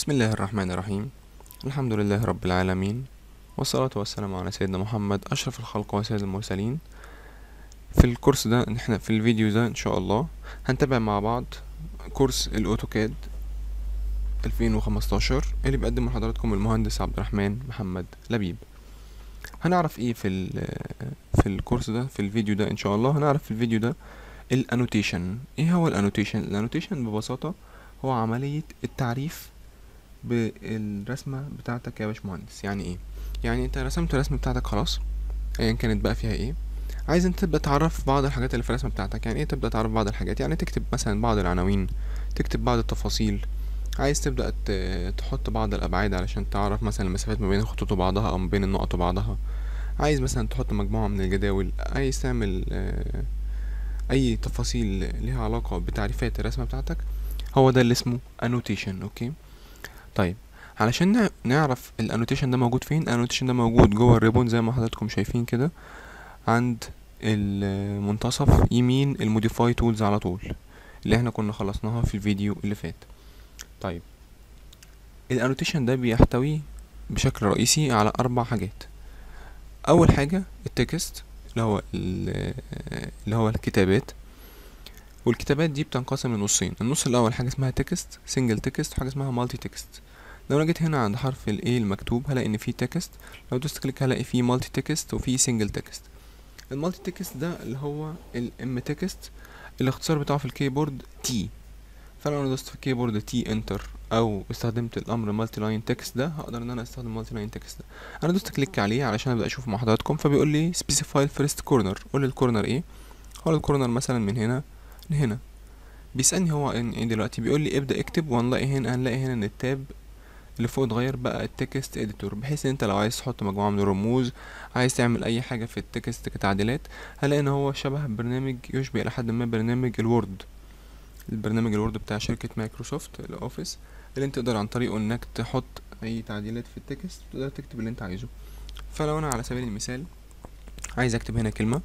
بسم الله الرحمن الرحيم الحمد لله رب العالمين والصلاة والسلام على سيدنا محمد أشرف الخلق وسيد المرسلين في الكورس ده احنا في الفيديو ده ان شاء الله هنتابع مع بعض كورس الاوتوكاد 2015 اللي بيقدم لحضراتكم المهندس عبد الرحمن محمد لبيب هنعرف ايه في ال في الكورس ده في الفيديو ده ان شاء الله هنعرف في الفيديو ده الانوتيشن ايه هو الانوتيشن الانوتيشن ببساطة هو عملية التعريف بالرسمة بتاعتك يا باشمهندس يعني ايه يعني انت رسمت الرسمة بتاعتك خلاص ايا كانت بقى فيها ايه عايز انت تبدا تعرف بعض الحاجات اللي في الرسمه بتاعتك يعني ايه تبدا تعرف بعض الحاجات يعني تكتب مثلا بعض العناوين تكتب بعض التفاصيل عايز تبدا ت- تحط بعض الابعاد علشان تعرف مثلا المسافات ما بين الخطوط وبعضها او ما بين النقط وبعضها عايز مثلا تحط مجموعه من الجداول عايز تعمل آه، اي تفاصيل ليها علاقه بتعريفات الرسمه بتاعتك هو ده اللي اسمه annotation اوكي طيب علشان نع- نعرف الانوتيشن ده موجود فين الانوتيشن ده موجود جوه الريبون زي ما حضراتكم شايفين كده عند المنتصف يمين الموديفاي تولز على طول اللي احنا كنا خلصناها في الفيديو اللي فات طيب الانوتيشن ده بيحتوي بشكل رئيسي على اربع حاجات اول حاجه التكست اللي هو ال- اللي هو الكتابات والكتابات دي بتنقسم لنصين النص الاول حاجه اسمها تكست سنجل تكست وحاجه اسمها مالتي تكست لو انا جيت هنا عند حرف الاي المكتوب هلاقي ان فيه تكست لو دوست كليك هلاقي فيه مالتي تكست وفيه سنجل تكست المالتي تكست ده اللي هو الام تكست الاختصار بتاعه في الكيبورد تي فلو انا دوست في الكيبورد تي انتر او استخدمت الامر مالتي لاين تكست ده هقدر ان انا استخدم مالتي لاين تكست ده انا دوست كليك عليه علشان ابدا اشوفه مع حضراتكم فبيقول لي سبيسيفاي الفيرست كورنر قول لي الكورنر ايه هقول الكورنر مثلا من هنا لهنا بيسالني هو ان ايه دلوقتي بيقول لي ابدا اكتب وهنلاقي هنا هنلاقي هنا ان التاب اللي فوق اتغير بقى التكست اديتور بحيث ان انت لو عايز تحط مجموعه من الرموز عايز تعمل اي حاجه في التكست كتعديلات هلاقي ان هو شبه برنامج يشبه الى حد ما برنامج الوورد البرنامج الوورد بتاع شركه مايكروسوفت الاوفيس اللي انت تقدر عن طريقه انك تحط اي تعديلات في التكست تقدر تكتب اللي انت عايزه فلو انا على سبيل المثال عايز اكتب هنا كلمه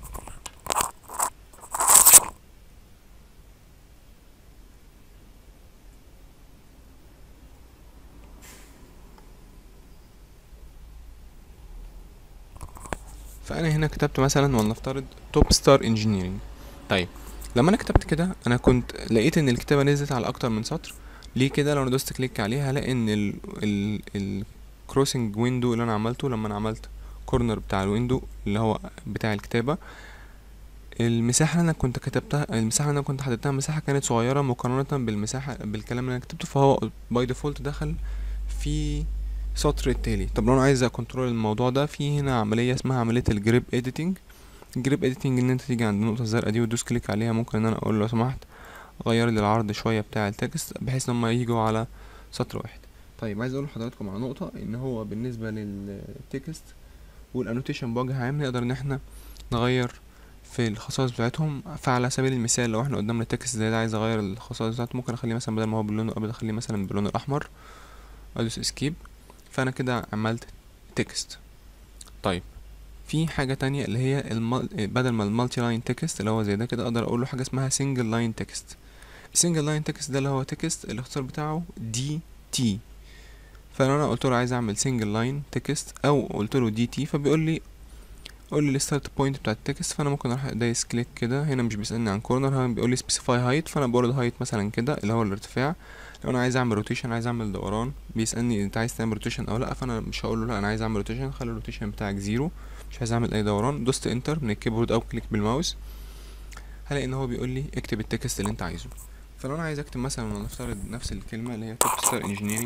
فانا هنا كتبت مثلا ولنفترض توب ستار انجينيرنج طيب لما انا كتبت كده انا كنت لقيت ان الكتابه نزلت على اكتر من سطر ليه كده لو انا دوست كليك عليه هلاقي ان ال ال الكروسنج ويندو اللي انا عملته لما انا عملت كورنر بتاع الويندو اللي هو بتاع الكتابه المساحه اللي انا كنت كتبتها المساحه اللي انا كنت حددتها مساحه كانت صغيره مقارنه بالمساحه بالكلام اللي انا كتبته فهو باي ديفولت دخل في سطر التالي طب لو انا عايز اكنترول الموضوع ده في هنا عمليه اسمها عمليه الجريب اديتنج الجريب اديتنج ان انت تيجي عند النقطه الزرقاء دي وتدوس كليك عليها ممكن ان انا اقول له لو سمحت غير لي العرض شويه بتاع التكست بحيث ان هم يجوا على سطر واحد طيب عايز اقول لحضراتكم على نقطه ان هو بالنسبه للتكست والانوتيشن بوجه عام نقدر ان احنا نغير في الخصائص بتاعتهم فعلى سبيل المثال لو احنا قدامنا تكست زي ده عايز اغير الخصائص بتاعته ممكن اخليه مثلا بدل ما هو باللون الابيض اخليه مثلا باللون الاحمر ادوس اسكيب فانا كده عملت تكست طيب في حاجة تانية اللي هي المال... بدل ما المالتي لاين تكست اللي هو زي ده كده اقدر اقول له حاجة اسمها سنجل لاين تكست السنجل لاين تكست ده اللي هو تكست الاختصار بتاعه دي تي فلو انا قلت له عايز اعمل سنجل لاين تكست او قلت له دي تي فبيقول لي قول لي الستارت بوينت بتاع التكست فانا ممكن اروح دايس كليك كده هنا مش بيسالني عن كورنر هنا بيقول لي سبيسيفاي هايت فانا بقول له هايت مثلا كده اللي هو الارتفاع لو انا عايز اعمل روتيشن عايز اعمل دوران بيسالني انت عايز تعمل روتيشن او لا فانا مش هقول له لا انا عايز اعمل روتيشن خلي الروتيشن بتاعك زيرو مش عايز اعمل اي دوران دوست انتر من الكيبورد او كليك بالماوس هلاقي ان هو بيقول لي اكتب التكست اللي انت عايزه فلو انا عايز اكتب مثلا ولنفترض نفس الكلمه اللي هي توب ستار انجينيرنج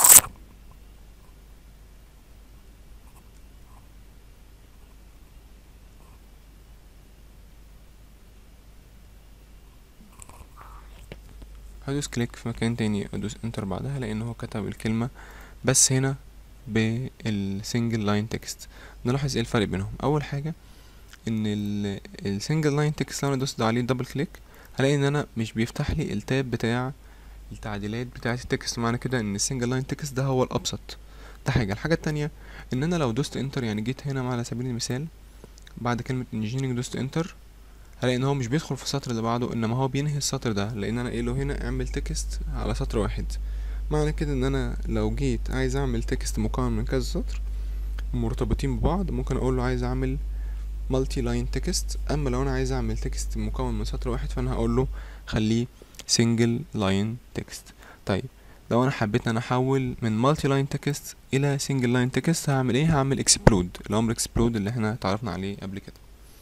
هدوس كليك في مكان تاني ادوس انتر بعدها لان هو كتب الكلمة بس هنا بالسنجل لاين تكست نلاحظ ايه الفرق بينهم اول حاجة ان السنجل لاين تكست لو انا دوست عليه دبل كليك هلاقي ان انا مش بيفتح لي التاب بتاع التعديلات بتاعة التكست معنى كده ان السنجل لاين تكست ده هو الابسط ده حاجة الحاجة التانية ان انا لو دوست انتر يعني جيت هنا على سبيل المثال بعد كلمة انجينيرنج دوست انتر هلاقي ان هو مش بيدخل في السطر اللي بعده انما هو بينهي السطر ده لان انا قايله هنا اعمل تكست على سطر واحد معنى كده ان انا لو جيت عايز اعمل تكست مكون من كذا سطر مرتبطين ببعض ممكن اقول له عايز اعمل مالتي لاين تكست اما لو انا عايز اعمل تكست مكون من سطر واحد فانا هقول له خليه سنجل لاين تكست طيب لو انا حبيت ان انا احول من مالتي لاين تكست الى سنجل لاين تكست هعمل ايه هعمل اكسبلود الامر اكسبلود اللي احنا اتعرفنا عليه قبل كده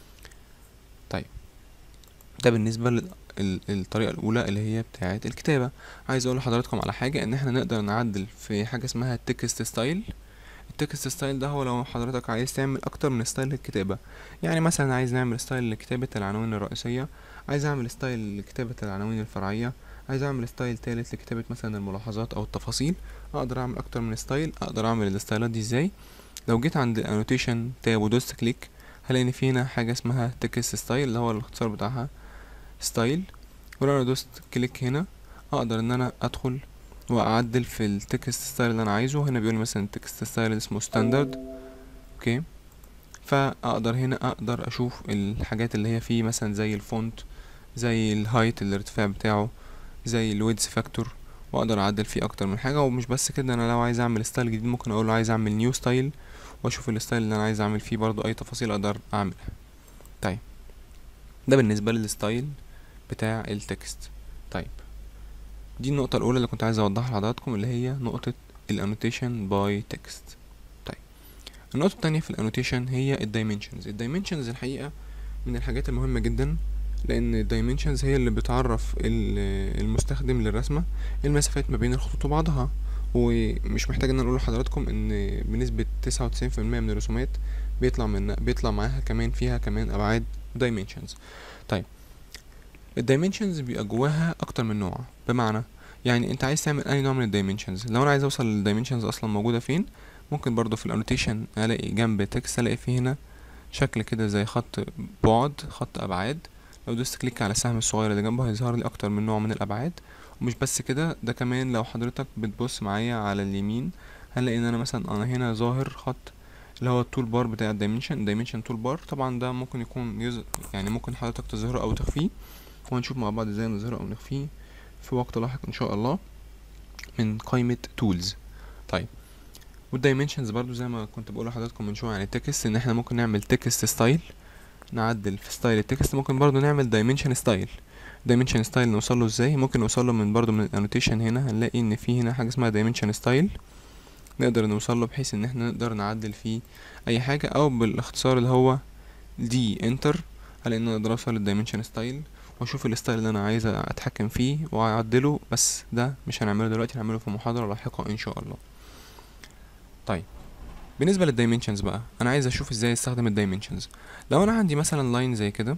طيب ده بالنسبه للطريقه الاولى اللي هي بتاعه الكتابه عايز اقول لحضراتكم على حاجه ان احنا نقدر نعدل في حاجه اسمها التكست ستايل التكست ستايل ده هو لو حضرتك عايز تعمل اكتر من ستايل للكتابه يعني مثلا عايز نعمل ستايل لكتابه العناوين الرئيسيه عايز اعمل ستايل لكتابه العناوين الفرعيه عايز اعمل ستايل تالت لكتابة مثلا الملاحظات او التفاصيل اقدر اعمل اكتر من ستايل اقدر اعمل الستايلات دي ازاي لو جيت عند الانوتيشن تاب ودوست كليك هلاقي ان في هنا حاجة اسمها تكست ستايل اللي هو الاختصار بتاعها ستايل ولو انا دوست كليك هنا اقدر ان انا ادخل واعدل في التكست ستايل اللي انا عايزه هنا بيقول مثلا التكست ستايل اسمه ستاندرد اوكي فاقدر هنا اقدر اشوف الحاجات اللي هي فيه مثلا زي الفونت زي الهايت الارتفاع بتاعه زي الويدز فاكتور واقدر اعدل فيه اكتر من حاجه ومش بس كده انا لو عايز اعمل ستايل جديد ممكن اقول له عايز اعمل نيو ستايل واشوف الستايل اللي انا عايز اعمل فيه برضو اي تفاصيل اقدر اعملها طيب ده بالنسبه للستايل بتاع التكست طيب دي النقطه الاولى اللي كنت عايز اوضحها لحضراتكم اللي هي نقطه الانوتيشن باي تكست طيب النقطه التانية في الانوتيشن هي الدايمنشنز الدايمنشنز الحقيقه من الحاجات المهمه جدا لان الدايمنشنز هي اللي بتعرف المستخدم للرسمه المسافات ما بين الخطوط وبعضها ومش محتاج ان انا اقول لحضراتكم ان بنسبه 99% من الرسومات بيطلع من بيطلع معاها كمان فيها كمان ابعاد دايمنشنز طيب الدايمنشنز بيبقى جواها اكتر من نوع بمعنى يعني انت عايز تعمل اي نوع من الدايمنشنز لو انا عايز اوصل للدايمنشنز اصلا موجوده فين ممكن برضو في الانوتيشن الاقي جنب تكست الاقي فيه هنا شكل كده زي خط بعد خط ابعاد لو دوست كليك على السهم الصغير اللي جنبه هيظهر لي اكتر من نوع من الابعاد ومش بس كده ده كمان لو حضرتك بتبص معايا على اليمين هنلاقي ان انا مثلا انا هنا ظاهر خط اللي هو التول بار بتاع الدايمنشن الدايمنشن تول بار طبعا ده ممكن يكون يز... يعني ممكن حضرتك تظهره او تخفيه وهنشوف مع بعض ازاي نظهره او نخفيه في وقت لاحق ان شاء الله من قائمة تولز طيب والدايمنشنز برضو زي ما كنت بقول لحضراتكم من شويه عن التكست ان احنا ممكن نعمل تكست ستايل نعدل في ستايل التكست ممكن برضو نعمل دايمنشن ستايل دايمنشن ستايل نوصل له ازاي ممكن نوصل له من برضو من الانوتيشن هنا هنلاقي ان في هنا حاجه اسمها دايمنشن ستايل نقدر نوصل له بحيث ان احنا نقدر نعدل فيه اي حاجه او بالاختصار اللي هو دي انتر هلاقي ان انا اقدر اوصل للدايمنشن ستايل واشوف الستايل اللي انا عايز اتحكم فيه واعدله بس ده مش هنعمله دلوقتي هنعمله في محاضره لاحقه ان شاء الله طيب بالنسبه للدايمنشنز بقى انا عايز اشوف ازاي استخدم الدايمنشنز لو انا عندي مثلا لاين زي كده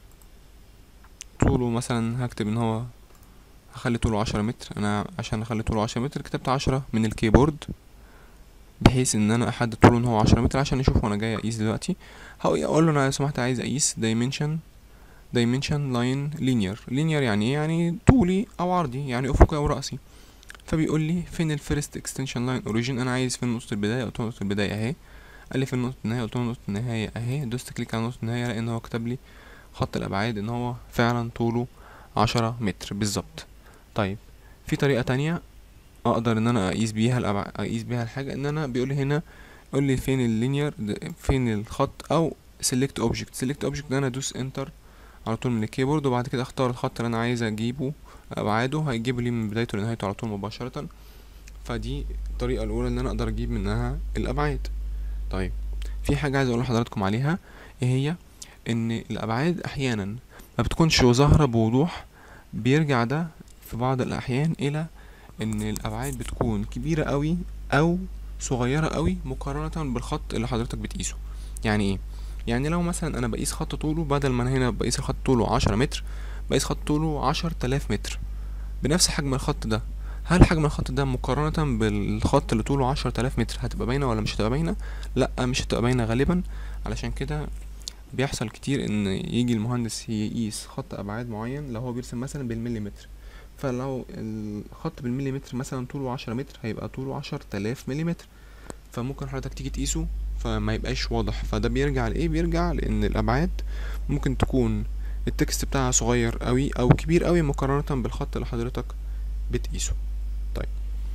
طوله مثلا هكتب ان هو هخلي طوله عشرة متر انا عشان اخلي طوله عشرة متر كتبت عشرة من الكيبورد بحيث ان انا احدد طوله ان هو عشرة متر عشان نشوف وانا جاي اقيس دلوقتي هقول له انا لو سمحت عايز اقيس دايمنشن دايمنشن لاين لينير لينير يعني ايه يعني طولي او عرضي يعني افقي او راسي فبيقول لي فين الفيرست اكستنشن لاين اوريجين انا عايز فين نقطه البدايه قلت له نقطه البدايه اهي قال لي فين نقطه النهايه قلت له نقطه النهايه اهي دوست كليك على نقطه النهايه لان هو كتب لي خط الابعاد ان هو فعلا طوله عشرة متر بالظبط طيب في طريقه تانية اقدر ان انا اقيس بيها الأبع... اقيس بيها الحاجه ان انا بيقول لي هنا قول لي فين اللينير فين الخط او سيلكت اوبجكت سيلكت اوبجكت ده انا ادوس انتر على طول من الكيبورد وبعد كده اختار الخط اللي انا عايز اجيبه ابعاده هيجيب لي من بدايته لنهايته على طول مباشره فدي الطريقه الاولى ان انا اقدر اجيب منها الابعاد طيب في حاجه عايز اقول لحضراتكم عليها ايه هي ان الابعاد احيانا ما بتكونش ظاهره بوضوح بيرجع ده في بعض الاحيان الى ان الابعاد بتكون كبيره قوي او صغيره قوي مقارنه بالخط اللي حضرتك بتقيسه يعني ايه يعني لو مثلا انا بقيس خط طوله بدل ما انا هنا بقيس الخط طوله عشرة متر بقيس خط طوله عشر تلاف متر بنفس حجم الخط ده هل حجم الخط ده مقارنة بالخط اللي طوله عشر تلاف متر هتبقى باينة ولا مش هتبقى باينة؟ لأ مش هتبقى باينة غالبا علشان كده بيحصل كتير ان يجي المهندس يقيس خط ابعاد معين لو هو بيرسم مثلا بالمليمتر فلو الخط بالمليمتر مثلا طوله عشرة متر هيبقى طوله عشر تلاف مليمتر فممكن حضرتك تيجي تقيسه فما يبقاش واضح فده بيرجع لايه بيرجع لان الابعاد ممكن تكون التكست بتاعها صغير قوي او كبير قوي مقارنة بالخط اللي حضرتك بتقيسه طيب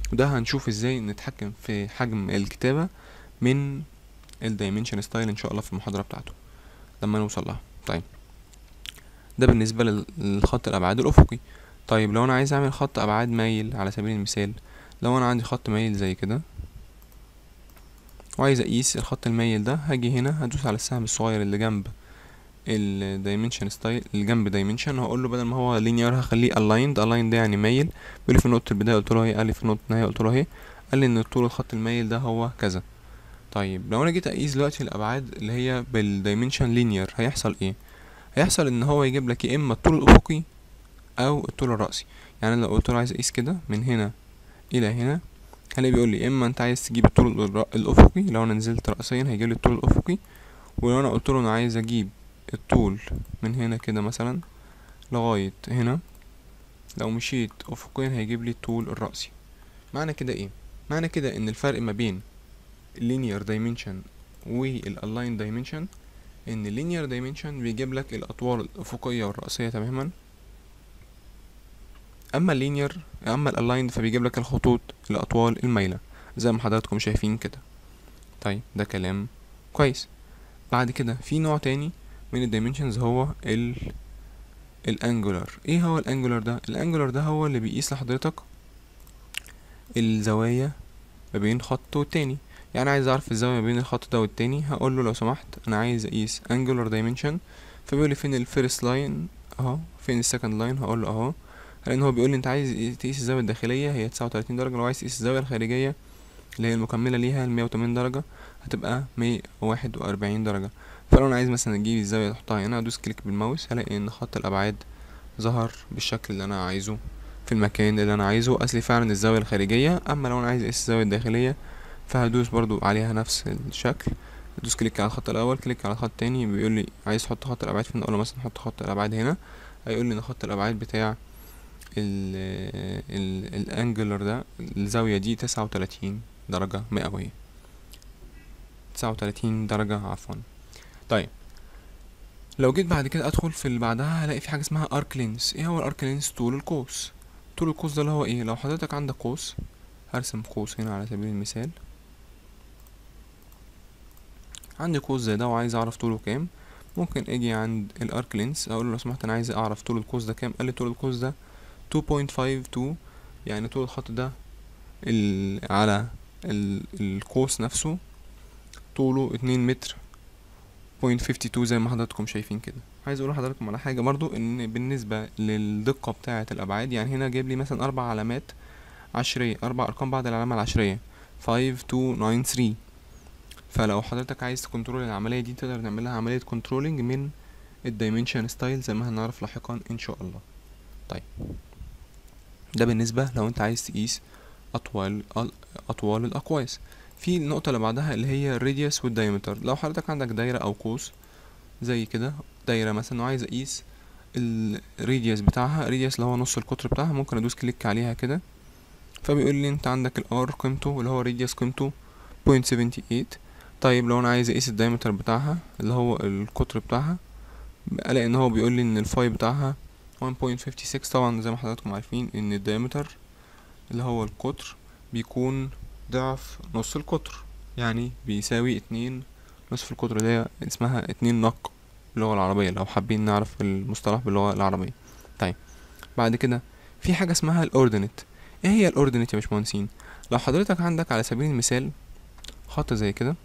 وده هنشوف ازاي نتحكم في حجم الكتابة من الدايمنشن ستايل ان شاء الله في المحاضرة بتاعته لما نوصل لها طيب ده بالنسبة لل- للخط الأبعاد الأفقي طيب لو أنا عايز أعمل خط أبعاد مايل على سبيل المثال لو أنا عندي خط مايل زي كده وعايز أقيس الخط المايل ده هاجي هنا هدوس على السهم الصغير اللي جنب الدايمنشن ستايل اللي جنب دايمنشن هقول له بدل ما هو لينير هخليه aligned aligned ده يعني مايل بيقول لي في نقطة البداية قلت له اهي قال لي في نقطة النهاية قلت له اهي قال لي ان طول الخط المايل ده هو كذا طيب لو انا جيت اقيس دلوقتي الابعاد اللي هي بالدايمنشن لينير هيحصل ايه هيحصل ان هو يجيب لك يا اما الطول الافقي او الطول الرأسي يعني أنا لو قلت له عايز اقيس كده من هنا الى هنا هلاقي بيقول لي اما انت عايز تجيب الطول الر- الافقي لو انا نزلت رأسيا هيجيب لي الطول الافقي ولو انا قلت له انا عايز اجيب الطول من هنا كده مثلا لغاية هنا لو مشيت افقيا هيجيب لي الطول الرأسي معنى كده ايه معنى كده ان الفرق ما بين اللينير دايمنشن والالاين دايمنشن ان اللينير دايمنشن بيجيب لك الاطوال الافقيه والرأسيه تماما اما اللينير اما الالاين فبيجيب لك الخطوط الاطوال المايله زي ما حضراتكم شايفين كده طيب ده كلام كويس بعد كده في نوع تاني من الدايمنشنز هو ال الانجولار ايه هو الانجولار ده الانجولار ده هو اللي بيقيس لحضرتك الزوايا ما بين خط والتاني يعني عايز اعرف الزاويه ما بين الخط ده والتاني هقول له لو سمحت انا عايز اقيس angular dimension فبيقول لي فين الفيرست لاين اهو فين السكند لاين هقول له اهو لان هو بيقول لي انت عايز تقيس الزاويه الداخليه هي 39 درجه لو عايز تقيس الزاويه الخارجيه اللي هي المكمله ليها ال 180 درجه هتبقى 141 درجه فلو انا عايز مثلا اجيب الزاويه احطها هنا ادوس كليك بالماوس هلاقي ان خط الابعاد ظهر بالشكل اللي انا عايزه في المكان اللي انا عايزه اصلي فعلا الزاويه الخارجيه اما لو انا عايز اقيس الزاويه الداخليه فهدوس برضو عليها نفس الشكل ادوس كليك على الخط الاول كليك على الخط التاني بيقول لي عايز تحط خط الابعاد فين اقول له مثلا حط خط الابعاد هنا هيقول لي ان خط الابعاد بتاع ال ال الانجلر ده الزاويه دي تسعة وتلاتين درجه مئويه تسعة وتلاتين درجه عفوا طيب لو جيت بعد كده ادخل في اللي بعدها هلاقي في حاجه اسمها ارك لينس ايه هو الارك لينس طول القوس طول القوس ده اللي هو ايه لو حضرتك عندك قوس هرسم قوس هنا على سبيل المثال عندي قوس زي ده وعايز اعرف طوله كام ممكن اجي عند الارك لينس اقول له لو سمحت انا عايز اعرف طول القوس ده كام قال لي طول القوس ده 2.52 يعني طول الخط ده ال على ال القوس نفسه طوله 2 متر بوينت 52 زي ما حضراتكم شايفين كده عايز اقول لحضراتكم على حاجه برضو ان بالنسبه للدقه بتاعه الابعاد يعني هنا جايب لي مثلا اربع علامات عشريه اربع ارقام بعد العلامه العشريه 5 2 9 3 فلو حضرتك عايز تكنترول العمليه دي تقدر نعملها عمليه كنترولنج من الدايمنشن ستايل زي ما هنعرف لاحقا ان شاء الله طيب ده بالنسبه لو انت عايز تقيس اطوال اطوال الاقواس في النقطه اللي بعدها اللي هي الراديوس والدايمتر لو حضرتك عندك دايره او قوس زي كده دايره مثلا وعايز اقيس الراديوس بتاعها الراديوس اللي هو نص القطر بتاعها ممكن ادوس كليك عليها كده فبيقول لي انت عندك الار قيمته اللي هو راديوس قيمته 0.78 طيب لو انا عايز اقيس الدايمتر بتاعها اللي هو القطر بتاعها الاقي ان هو بيقول لي ان الفاي بتاعها 1.56 طبعا زي ما حضراتكم عارفين ان الدايمتر اللي هو القطر بيكون ضعف نص القطر يعني بيساوي اتنين نصف القطر اللي هي اسمها اتنين نق باللغة العربية لو حابين نعرف المصطلح باللغة العربية طيب بعد كده في حاجة اسمها الاوردينت ايه هي الاوردينت يا باشمهندسين لو حضرتك عندك على سبيل المثال خط زي كده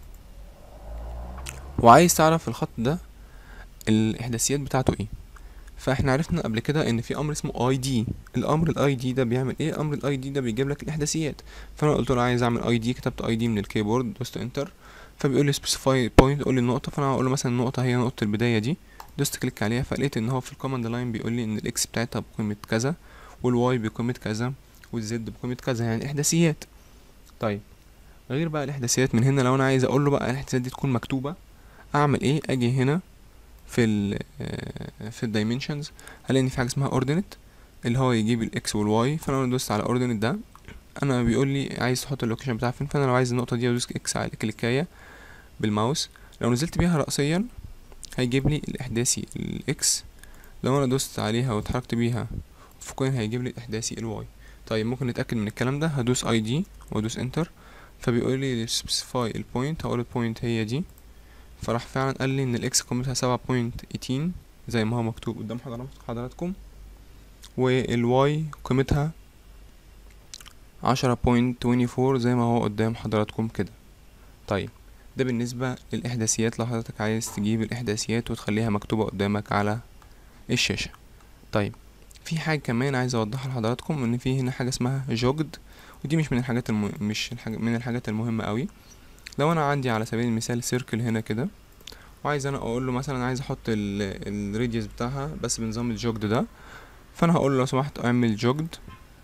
وعايز تعرف الخط ده الاحداثيات بتاعته ايه فاحنا عرفنا قبل كده ان في امر اسمه اي دي الامر الاي دي ده بيعمل ايه امر الاي دي ده بيجيب لك الاحداثيات فانا قلت له عايز اعمل اي دي كتبت اي دي من الكيبورد دوست انتر فبيقول لي سبيسيفاي بوينت قول لي النقطه فانا هقول له مثلا النقطه هي نقطه البدايه دي دوست كليك عليها فلقيت ان هو في الكوماند لاين بيقول لي ان الاكس بتاعتها بقيمه كذا والواي بقيمه كذا والزد بقيمه كذا يعني احداثيات طيب غير بقى الاحداثيات من هنا لو انا عايز اقول له بقى الاحداثيات دي تكون مكتوبه اعمل ايه اجي هنا في ال في الدايمنشنز هلاقي ان في حاجه اسمها اوردينت اللي هو يجيب الاكس والواي فانا لو دوست على اوردينت ده انا بيقول لي عايز تحط اللوكيشن بتاعها فين فانا لو عايز النقطه دي ادوس اكس على كليكايه بالماوس لو نزلت بيها رأسيا هيجيب لي الاحداثي الاكس لو انا دوست عليها واتحركت بيها افقيا هيجيب لي الاحداثي الواي طيب ممكن نتأكد من الكلام ده هدوس اي دي وادوس انتر فبيقول لي سبيسيفاي البوينت هقول البوينت هي دي فراح فعلا قال لي ان الاكس قيمتها سبعة بوينت ايتين زي ما هو مكتوب قدام حضراتكم والواي قيمتها عشرة بوينت تويني فور زي ما هو قدام حضراتكم كده طيب ده بالنسبة للإحداثيات لو حضرتك عايز تجيب الإحداثيات وتخليها مكتوبة قدامك على الشاشة طيب في حاجة كمان عايز أوضحها لحضراتكم إن في هنا حاجة اسمها جوجد ودي مش من الحاجات الم... مش الحاجة من الحاجات المهمة قوي لو أنا عندي على سبيل المثال سيركل هنا كده وعايز أنا أقول له مثلا عايز أحط الريديوس بتاعها بس بنظام الجوجد ده فأنا هقول له لو سمحت اعمل جوجد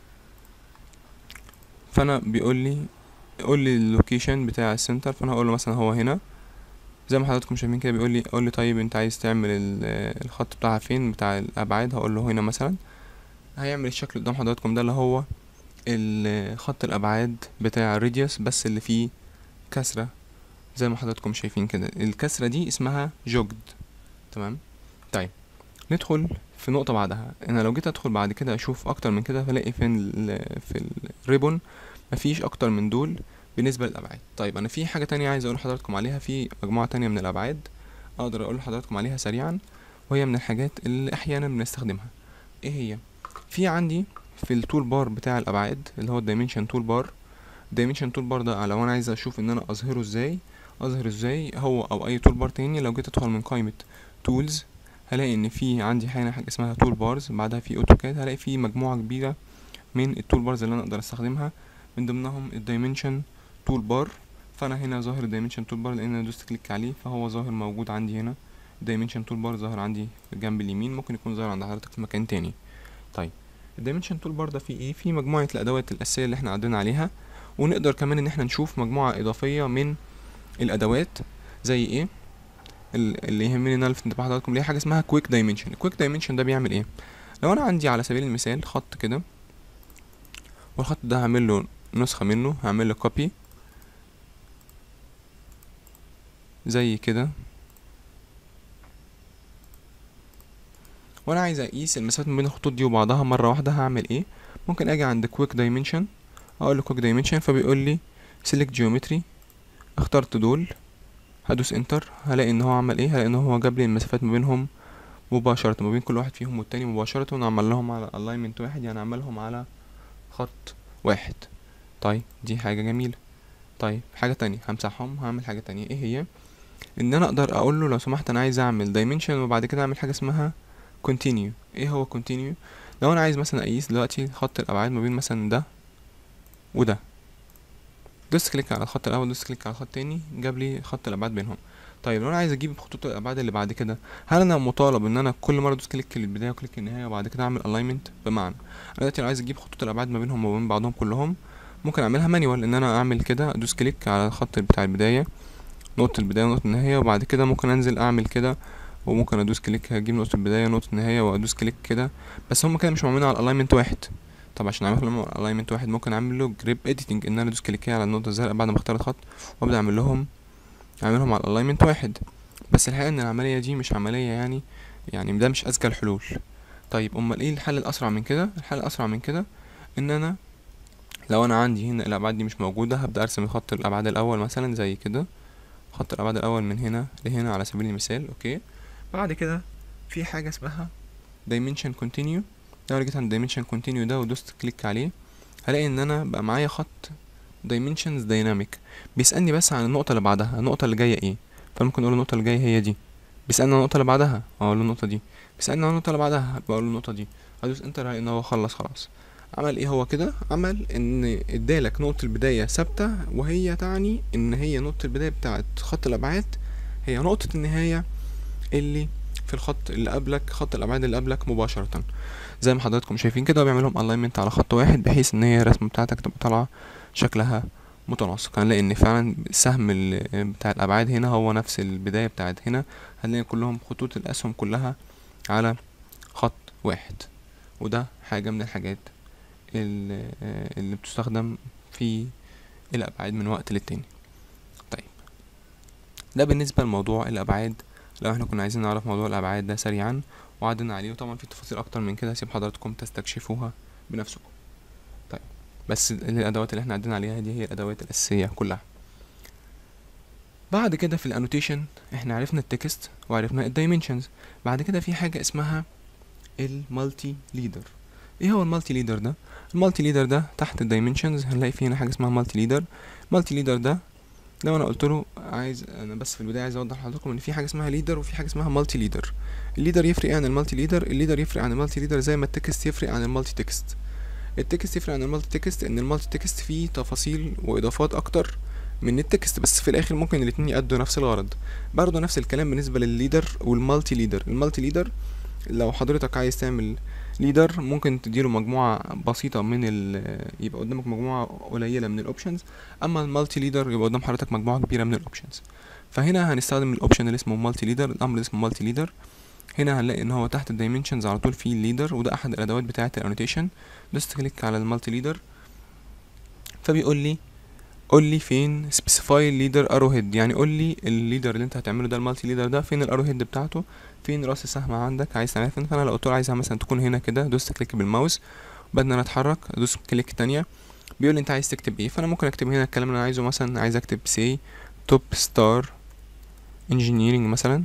فأنا بيقول لي قول لي اللوكيشن بتاع السنتر فانا هقول له مثلا هو هنا زي ما حضراتكم شايفين كده بيقول لي قول لي طيب انت عايز تعمل الخط بتاعها فين بتاع الابعاد هقول له هنا مثلا هيعمل الشكل قدام حضراتكم ده اللي هو خط الابعاد بتاع الراديوس بس اللي فيه كسره زي ما حضراتكم شايفين كده الكسره دي اسمها جوجد تمام طيب ندخل في نقطه بعدها انا لو جيت ادخل بعد كده اشوف اكتر من كده فلاقي فين في الريبون مفيش اكتر من دول بالنسبة للأبعاد طيب أنا في حاجة تانية عايز أقول لحضراتكم عليها في مجموعة تانية من الأبعاد أقدر أقول لحضراتكم عليها سريعا وهي من الحاجات اللي أحيانا بنستخدمها إيه هي في عندي في التول بار بتاع الأبعاد اللي هو الدايمنشن تول بار الدايمنشن تول بار ده لو أنا عايز أشوف إن أنا أظهره إزاي أظهر إزاي هو أو أي تول بار تاني لو جيت أدخل من قائمة تولز هلاقي إن في عندي هنا حاجة اسمها تول بارز بعدها في أوتوكاد هلاقي في مجموعة كبيرة من التول بارز اللي أنا أقدر أستخدمها من ضمنهم الدايمنشن تول بار فانا هنا ظاهر الدايمنشن تول بار لان انا دوست كليك عليه فهو ظاهر موجود عندي هنا الدايمنشن تول بار ظاهر عندي في الجنب اليمين ممكن يكون ظاهر عند حضرتك في مكان تاني طيب الدايمنشن تول بار ده فيه ايه فيه مجموعه الادوات الاساسيه اللي احنا عدينا عليها ونقدر كمان ان احنا نشوف مجموعه اضافيه من الادوات زي ايه اللي يهمني ان انا الفت انتباه حضراتكم ليه حاجه اسمها كويك دايمنشن الكويك دايمنشن ده بيعمل ايه لو انا عندي على سبيل المثال خط كده والخط ده هعمل له نسخة منه هعمل له كوبي زي كده وانا عايز اقيس المسافات ما بين الخطوط دي وبعضها مرة واحدة هعمل ايه ممكن اجي عند كويك دايمنشن اقول له كويك دايمنشن فبيقول لي سيلكت جيومتري اخترت دول هدوس انتر هلاقي ان هو عمل ايه هلاقي ان هو جاب لي المسافات ما بينهم مباشرة ما بين كل واحد فيهم والتاني مباشرة ونعمل لهم على الاينمنت واحد يعني عملهم على خط واحد طيب دي حاجة جميلة طيب حاجة تانية همسحهم هعمل حاجة تانية ايه هي ان انا اقدر اقول له لو سمحت انا عايز اعمل دايمنشن وبعد كده اعمل حاجة اسمها continue ايه هو continue لو انا عايز مثلا اقيس دلوقتي خط الابعاد ما بين مثلا ده وده دوست كليك على الخط الاول دوست كليك على الخط التاني جاب لي خط الابعاد بينهم طيب لو انا عايز اجيب خطوط الابعاد اللي بعد كده هل انا مطالب ان انا كل مره ادوس كليك للبدايه وكليك النهايه وبعد كده اعمل الاينمنت بمعنى انا دلوقتي لو عايز اجيب خطوط الابعاد ما بينهم وبين بعضهم كلهم ممكن اعملها مانيوال ان انا اعمل كده ادوس كليك على الخط بتاع البدايه نقطه البدايه ونقطه النهايه وبعد كده ممكن انزل اعمل كده وممكن ادوس كليك هجيب نقطه البدايه ونقطه النهايه وادوس كليك كده بس هم كده مش معمولين على الالاينمنت واحد طب عشان اعمل على الالاينمنت واحد ممكن اعمل له جريب اديتنج ان انا ادوس كليك على النقطه الزرقاء بعد ما اختار الخط وابدا اعمل لهم اعملهم على الالاينمنت واحد بس الحقيقه ان العمليه دي مش عمليه يعني يعني ده مش اذكى الحلول طيب امال ايه الحل الاسرع من كده الحل الاسرع من كده ان انا لو انا عندي هنا الابعاد دي مش موجوده هبدا ارسم خط الابعاد الاول مثلا زي كده خط الابعاد الاول من هنا لهنا على سبيل المثال اوكي بعد كده في حاجه اسمها dimension continue لو جيت عند dimension continue ده ودوست كليك عليه هلاقي ان انا بقى معايا خط dimensions dynamic بيسالني بس عن النقطه اللي بعدها النقطه اللي جايه ايه فممكن اقول النقطه اللي جايه هي دي بيسالني عن النقطه اللي بعدها اقول له النقطه دي بيسالني عن النقطه اللي بعدها بقول له النقطه دي ادوس انتر ان هو خلص خلاص عمل ايه هو كده عمل ان ادالك نقطه البدايه ثابته وهي تعني ان هي نقطه البدايه بتاعه خط الابعاد هي نقطه النهايه اللي في الخط اللي قبلك خط الابعاد اللي قبلك مباشره زي ما حضراتكم شايفين كده بيعمل لهم الاينمنت على خط واحد بحيث ان هي الرسمه بتاعتك تبقى طالعه شكلها متناسق هنلاقي ان فعلا السهم بتاع الابعاد هنا هو نفس البدايه بتاعت هنا هنلاقي كلهم خطوط الاسهم كلها على خط واحد وده حاجه من الحاجات اللي, اللي بتستخدم في الابعاد من وقت للتاني طيب ده بالنسبه لموضوع الابعاد لو احنا كنا عايزين نعرف موضوع الابعاد ده سريعا وعدنا عليه وطبعا في تفاصيل اكتر من كده هسيب حضراتكم تستكشفوها بنفسكم طيب بس الادوات اللي احنا عدينا عليها دي هي الادوات الاساسيه كلها بعد كده في الانوتيشن احنا عرفنا التكست وعرفنا الدايمنشنز بعد كده في حاجه اسمها المالتي ليدر ايه هو المالتي ليدر ده المالتي ليدر ده تحت الدايمنشنز هنلاقي فيه هنا حاجه اسمها مالتي ليدر مالتي ليدر ده لو انا قلت له عايز انا بس في البدايه عايز اوضح لحضراتكم ان في حاجه اسمها ليدر وفي حاجه اسمها مالتي ليدر الليدر يفرق عن المالتي ليدر الليدر يفرق عن المالتي ليدر زي ما التكست يفرق عن المالتي تكست التكست يفرق عن المالتي تكست ان المالتي تكست فيه تفاصيل واضافات اكتر من التكست بس في الاخر ممكن الاتنين يأدوا نفس الغرض برضه نفس الكلام بالنسبه للليدر والمالتي ليدر المالتي ليدر لو حضرتك عايز تعمل ليدر ممكن تديله مجموعة بسيطة من ال يبقى قدامك مجموعة قليلة من الاوبشنز اما المالتي ليدر يبقى قدام حضرتك مجموعة كبيرة من الاوبشنز فهنا هنستخدم الاوبشن اللي اسمه مالتي ليدر الامر اللي اسمه مالتي ليدر هنا هنلاقي ان هو تحت الدايمنشنز على طول فيه الليدر وده احد الادوات بتاعة الانوتيشن دوست كليك على المالتي ليدر فبيقول لي قول لي فين سبيسيفاي ليدر ارو هيد يعني قول لي الليدر اللي انت هتعمله ده المالتي ليدر ده فين الارو هيد بتاعته فين راس السهم عندك عايز تعملها فين فانا لو قلت له عايزها مثلا تكون هنا كده دوست كليك بالماوس وبعد ان انا اتحرك ادوس كليك تانية بيقول لي انت عايز تكتب ايه فانا ممكن اكتب هنا الكلام اللي انا عايزه مثلا عايز اكتب سي توب ستار انجينيرنج مثلا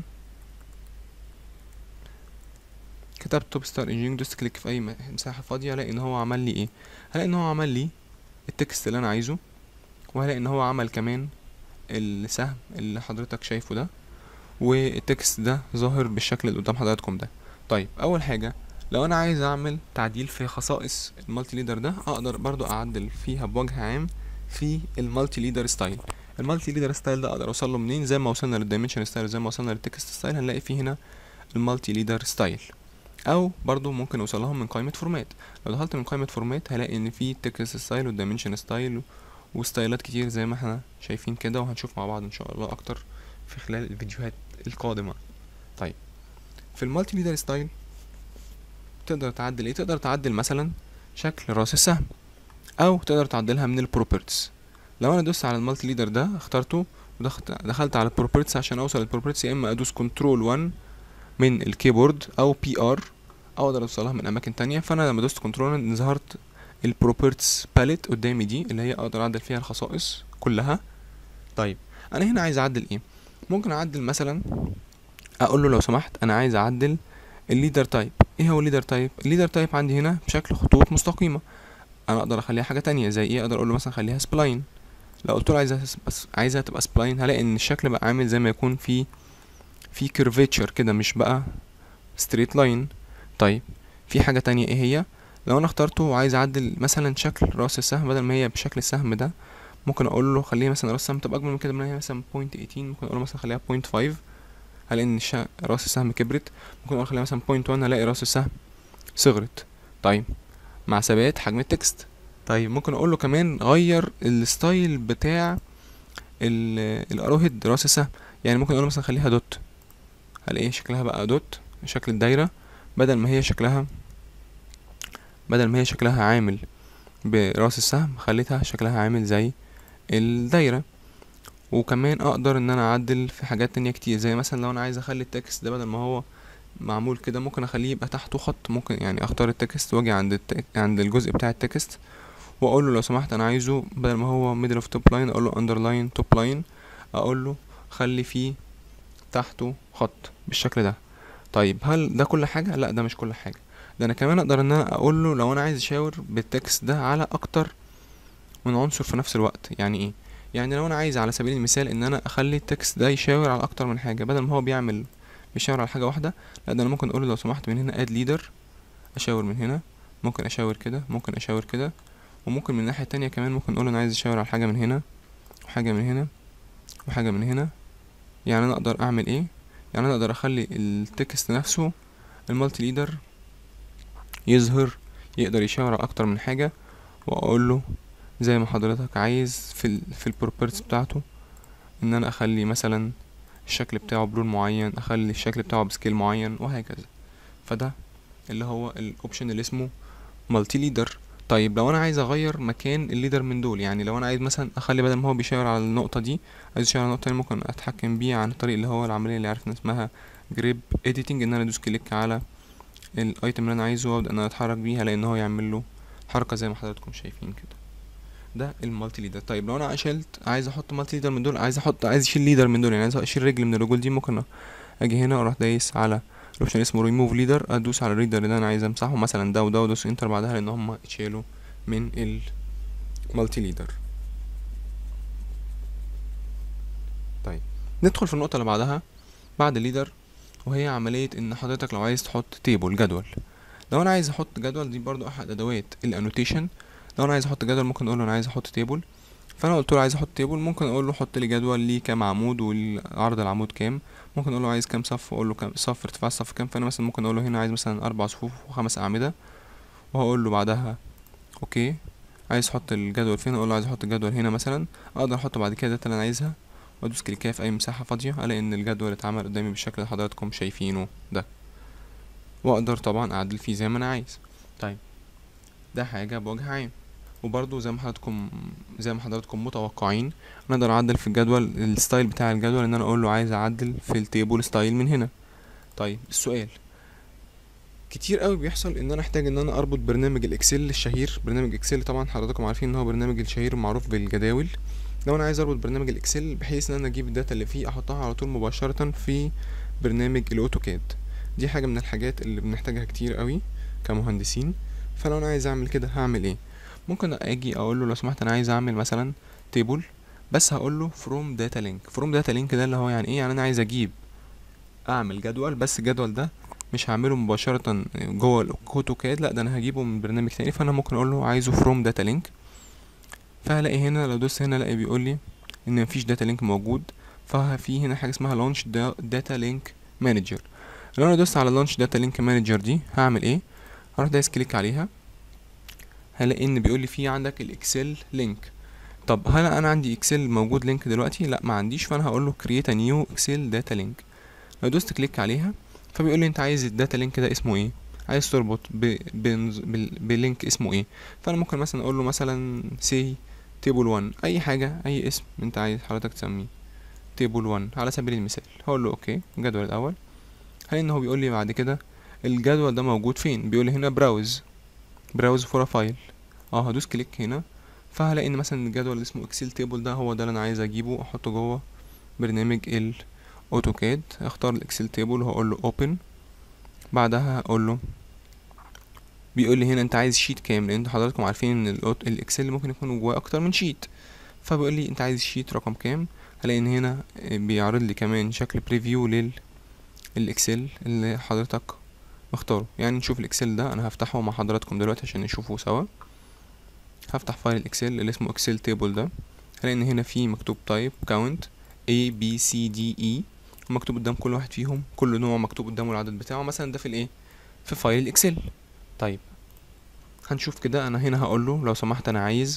كتبت توب ستار انجينيرنج دوست كليك في اي مساحه فاضيه الاقي ان هو عمل لي ايه هلاقي ان هو عمل لي التكست اللي انا عايزه وهلاقي ان هو عمل كمان السهم اللي حضرتك شايفه ده والتكست ده ظاهر بالشكل اللي قدام حضراتكم ده طيب اول حاجه لو انا عايز اعمل تعديل في خصائص المالتي ليدر ده اقدر برضو اعدل فيها بوجه عام في المالتي ليدر ستايل المالتي ليدر ستايل ده اقدر اوصل له منين زي ما وصلنا للدايمنشن ستايل زي ما وصلنا للتكست ستايل هنلاقي فيه هنا المالتي ليدر ستايل او برضو ممكن اوصلهم من قائمه فورمات لو دخلت من قائمه فورمات هلاقي ان في تكست ستايل والدايمنشن ستايل وستايلات كتير زي ما احنا شايفين كده وهنشوف مع بعض ان شاء الله اكتر في خلال الفيديوهات القادمة طيب في المالتي ليدر ستايل تقدر تعدل ايه تقدر تعدل مثلا شكل راس السهم او تقدر تعدلها من البروبرتيز لو انا دوست على المالتي ليدر ده اخترته ودخلت على البروبرتيز عشان اوصل للبروبرتيز يا اما ادوس كنترول 1 من الكيبورد او بي ار او اقدر اوصلها من اماكن تانية فانا لما دوست كنترول ظهرت البروبرتيز باليت قدامي دي اللي هي اقدر اعدل فيها الخصائص كلها طيب انا هنا عايز اعدل ايه ممكن اعدل مثلا اقول له لو سمحت انا عايز اعدل الليدر تايب ايه هو الليدر تايب الليدر تايب عندي هنا بشكل خطوط مستقيمه انا اقدر اخليها حاجه تانية زي ايه اقدر اقول له مثلا خليها سبلاين لو قلت له عايزها عايزها تبقى سبلاين هلاقي ان الشكل بقى عامل زي ما يكون في في كيرفيتشر كده مش بقى ستريت لاين طيب في حاجه تانية ايه هي لو انا اخترته وعايز اعدل مثلا شكل راس السهم بدل ما هي بشكل السهم ده ممكن اقول له خليها مثلا راس السهم تبقى اكبر من كده من هي مثلا بوينت 18 ممكن اقول له مثلا خليها بوينت 5 هلاقي ان الشا... راس السهم كبرت ممكن اقول خليها مثلا بوينت 1 هلاقي راس السهم صغرت طيب مع ثبات حجم التكست طيب ممكن اقول له كمان غير الستايل بتاع الاروهيد راس السهم يعني ممكن اقول له مثلا خليها دوت هلاقي شكلها بقى دوت شكل الدايره بدل ما هي شكلها بدل ما هي شكلها عامل براس السهم خليتها شكلها عامل زي الدايرة وكمان اقدر ان انا اعدل في حاجات تانية كتير زي مثلا لو انا عايز اخلي التكست ده بدل ما هو معمول كده ممكن اخليه يبقى تحته خط ممكن يعني اختار التكست واجي عند التك... عند الجزء بتاع التكست واقول له لو سمحت انا عايزه بدل ما هو middle of top line اقول له underline top line اقول له خلي فيه تحته خط بالشكل ده طيب هل ده كل حاجة لا ده مش كل حاجة ده انا كمان اقدر ان انا اقول له لو انا عايز اشاور بالتكست ده على اكتر من عنصر في نفس الوقت يعني ايه يعني لو انا عايز على سبيل المثال ان انا اخلي التكست ده يشاور على اكتر من حاجه بدل ما هو بيعمل بيشاور على حاجه واحده لا ده انا ممكن اقول له لو سمحت من هنا اد ليدر اشاور من هنا ممكن اشاور كده ممكن اشاور كده وممكن من الناحيه التانية كمان ممكن اقول له انا عايز اشاور على حاجه من هنا وحاجه من هنا وحاجه من هنا يعني انا اقدر اعمل ايه يعني انا اقدر اخلي التكست نفسه المالتي ليدر يظهر يقدر يشاور على اكتر من حاجه واقول له زي ما حضرتك عايز في ال في البروبرتيز بتاعته ان انا اخلي مثلا الشكل بتاعه بلون معين اخلي الشكل بتاعه بسكيل معين وهكذا فده اللي هو الاوبشن اللي اسمه مالتي ليدر طيب لو انا عايز اغير مكان الليدر من دول يعني لو انا عايز مثلا اخلي بدل ما هو بيشاور على النقطه دي عايز يشاور على النقطه دي ممكن اتحكم بيه عن طريق اللي هو العمليه اللي عرفنا اسمها جريب اديتنج ان انا ادوس كليك على الايتم اللي انا عايزه وابدا ان انا اتحرك بيه هلاقي ان هو يعمل له حركه زي ما حضراتكم شايفين كده ده المالتي ليدر طيب لو انا شلت عايز احط مالتي ليدر من دول عايز احط عايز اشيل ليدر من دول يعني عايز اشيل رجل من الرجول دي ممكن اجي هنا اروح دايس على الاوبشن اسمه ريموف ليدر ادوس على الريدر اللي انا عايز امسحه مثلا ده وده وادوس انتر بعدها لان هم اتشالوا من المالتي ليدر طيب ندخل في النقطه اللي بعدها بعد الليدر وهي عمليه ان حضرتك لو عايز تحط تيبل جدول لو انا عايز احط جدول دي برضو احد ادوات الانوتيشن لو انا عايز احط جدول ممكن اقول له انا عايز احط تيبل فانا قلت له عايز احط تيبل ممكن اقول له حط لي جدول ليه كام عمود والعرض العمود كام ممكن اقول له عايز كام صف واقول له كام صف ارتفاع الصف كام فانا مثلا ممكن اقول له هنا عايز مثلا اربع صفوف وخمس اعمده وهقول له بعدها اوكي عايز احط الجدول فين اقول له عايز احط الجدول هنا مثلا اقدر احط بعد كده الداتا اللي انا عايزها وادوس كليكايه في اي مساحه فاضيه الاقي ان الجدول اتعمل قدامي بالشكل اللي حضراتكم شايفينه ده واقدر طبعا اعدل فيه زي ما انا عايز طيب ده حاجه بوجه عام وبرضو زي ما حضراتكم زي ما حضراتكم متوقعين نقدر اعدل في الجدول الستايل بتاع الجدول ان انا اقول له عايز اعدل في التيبل ستايل من هنا طيب السؤال كتير قوي بيحصل ان انا احتاج ان انا اربط برنامج الاكسل الشهير برنامج اكسل طبعا حضراتكم عارفين ان هو برنامج الشهير المعروف بالجداول لو انا عايز اربط برنامج الاكسل بحيث ان انا اجيب الداتا اللي فيه احطها على طول مباشره في برنامج الاوتوكاد دي حاجه من الحاجات اللي بنحتاجها كتير قوي كمهندسين فلو انا عايز اعمل كده هعمل ايه ممكن اجي اقول له لو سمحت انا عايز اعمل مثلا تيبل بس هقول له فروم داتا لينك فروم داتا لينك ده اللي هو يعني ايه يعني انا عايز اجيب اعمل جدول بس الجدول ده مش هعمله مباشرة جوه الاوتوكاد لا ده انا هجيبه من برنامج تاني فانا ممكن اقول له عايزه فروم داتا لينك فهلاقي هنا لو دوست هنا الاقي بيقول لي ان مفيش داتا لينك موجود ففي هنا حاجه اسمها لانش داتا لينك مانجر لو انا دوست على لانش داتا لينك مانجر دي هعمل ايه هروح دايس كليك عليها هلاقي ان بيقول لي في عندك الاكسل لينك طب هل انا عندي اكسل موجود لينك دلوقتي لا ما عنديش فانا هقول له كرييت ا نيو اكسل داتا لينك لو دوست كليك عليها فبيقول لي انت عايز الداتا لينك ده اسمه ايه عايز تربط ب... بنز... بال... بلينك اسمه ايه فانا ممكن مثلا اقول له مثلا سي تيبل 1 اي حاجه اي اسم انت عايز حضرتك تسميه تيبل 1 على سبيل المثال هقول له اوكي الجدول الاول هل ان هو بيقول لي بعد كده الجدول ده موجود فين بيقول لي هنا براوز براوز فور فايل اه هدوس كليك هنا فهلاقي ان مثلا الجدول اللي اسمه اكسل تيبل ده هو ده اللي انا عايز اجيبه احطه جوه برنامج الاوتوكاد اختار الاكسل تيبل وهقول له اوبن بعدها هقول له بيقول لي هنا انت عايز شيت كام لان حضراتكم عارفين ان الاكسل ممكن يكون جواه اكتر من شيت فبيقول لي انت عايز شيت رقم كام هلاقي ان هنا بيعرض لي كمان شكل بريفيو لل الاكسل اللي حضرتك مختاره يعني نشوف الاكسل ده انا هفتحه مع حضراتكم دلوقتي عشان نشوفه سوا هفتح فايل الاكسل اللي اسمه اكسل تيبل ده هلاقي ان هنا في مكتوب تايب كاونت A B C D E ومكتوب قدام كل واحد فيهم كل نوع مكتوب قدامه العدد بتاعه مثلا ده في الايه في فايل الاكسل طيب هنشوف كده انا هنا هقول له لو سمحت انا عايز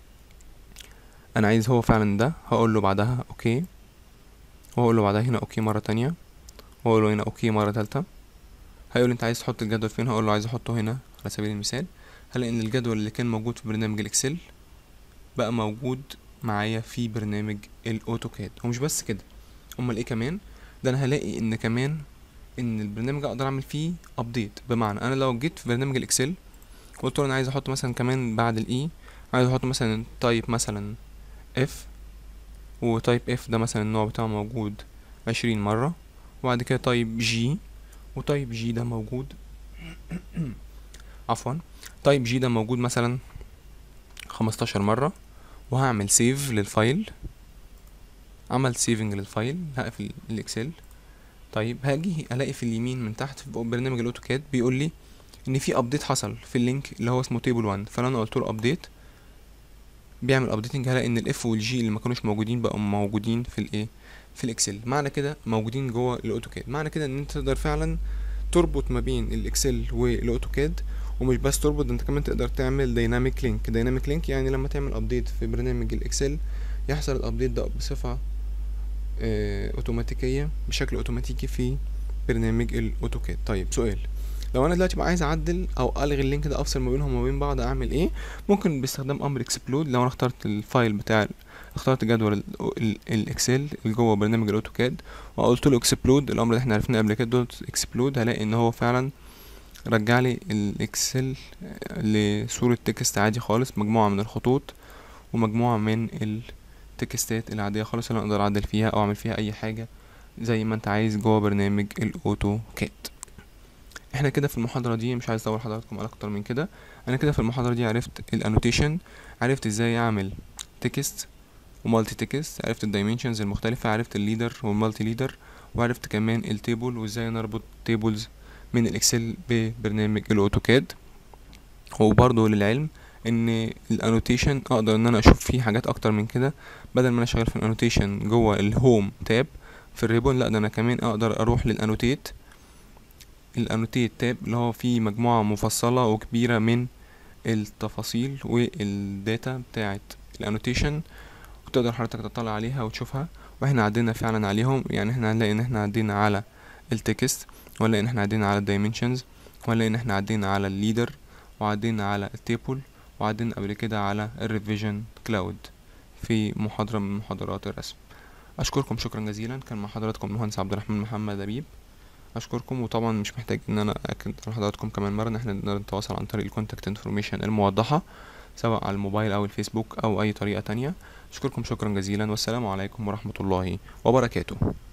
انا عايز هو فعلا ده هقول له بعدها اوكي وهقول له بعدها هنا اوكي مره تانية واقول له هنا اوكي مره تالتة هيقول انت عايز تحط الجدول فين هقول له عايز احطه هنا على سبيل المثال هلاقي ان الجدول اللي كان موجود في برنامج الاكسل بقى موجود معايا في برنامج الاوتوكاد ومش بس كده امال ايه كمان ده انا هلاقي ان كمان ان البرنامج اقدر اعمل فيه ابديت بمعنى انا لو جيت في برنامج الاكسل قلت له انا عايز احط مثلا كمان بعد الاي عايز احط مثلا تايب مثلا اف وتايب اف ده مثلا النوع بتاعه موجود عشرين مرة وبعد كده تايب جي وتايب جي ده موجود عفوا تايب جي ده موجود مثلا خمستاشر مرة وهعمل سيف للفايل عمل سيفنج للفايل هقفل الاكسل طيب هاجي الاقي في اليمين من تحت في برنامج الاوتوكاد بيقول لي ان في ابديت حصل في اللينك اللي هو اسمه تيبل 1 فلو انا قلت له ابديت بيعمل ابديتنج هلاقي ان الاف والجي اللي ما كانوش موجودين بقوا موجودين في الايه في الاكسل معنى كده موجودين جوه الاوتوكاد معنى كده ان انت تقدر فعلا تربط ما بين الاكسل والاوتوكاد ومش بس تربط ده انت كمان تقدر تعمل دايناميك لينك دايناميك لينك يعني لما تعمل ابديت في برنامج الاكسل يحصل الابديت ده بصفه اه اوتوماتيكيه بشكل اوتوماتيكي في برنامج الاوتوكاد طيب سؤال لو انا دلوقتي بقى عايز اعدل او الغي اللينك ده افصل ما بينهم وما بين بعض اعمل ايه ممكن باستخدام امر اكسبلود لو انا اخترت الفايل بتاع اخترت جدول الاكسل اللي جوه برنامج الاوتوكاد وقلت له اكسبلود الامر ده احنا عرفناه قبل كده دوت اكسبلود هلاقي ان هو فعلا رجع لي الاكسل لصورة تكست عادي خالص مجموعة من الخطوط ومجموعة من التكستات العادية خالص اللي أنا أقدر أعدل فيها أو أعمل فيها أي حاجة زي ما أنت عايز جوه برنامج الأوتوكاد احنا كده في المحاضرة دي مش عايز اطول حضراتكم على اكتر من كده انا كده في المحاضرة دي عرفت الانوتيشن عرفت ازاي اعمل تكست ومالتي تكست عرفت الدايمنشنز المختلفة عرفت الليدر والمالتي ليدر وعرفت كمان التيبل وازاي نربط تيبلز من الاكسل ببرنامج الاوتوكاد وبرضه للعلم ان الانوتيشن اقدر ان انا اشوف فيه حاجات اكتر من كده بدل ما انا شغال في الانوتيشن جوه الهوم تاب في الريبون لا ده انا كمان اقدر اروح للانوتيت الانوتيت تاب اللي هو فيه مجموعة مفصلة وكبيرة من التفاصيل والداتا بتاعت الانوتيشن وتقدر حضرتك تطلع عليها وتشوفها واحنا عدينا فعلا عليهم يعني احنا هنلاقي ان احنا عدينا على التكست ولا ان احنا عدينا على الدايمنشنز ولا ان احنا عدينا على الليدر وعدينا على التيبل وعدينا قبل كده على الريفيجن كلاود في محاضرة من محاضرات الرسم اشكركم شكرا جزيلا كان مع حضراتكم المهندس عبد الرحمن محمد لبيب اشكركم وطبعا مش محتاج ان انا اكد لحضراتكم كمان مره ان احنا نقدر نتواصل عن طريق الكونتاكت انفورميشن الموضحه سواء على الموبايل او الفيسبوك او اي طريقه تانية اشكركم شكرا جزيلا والسلام عليكم ورحمه الله وبركاته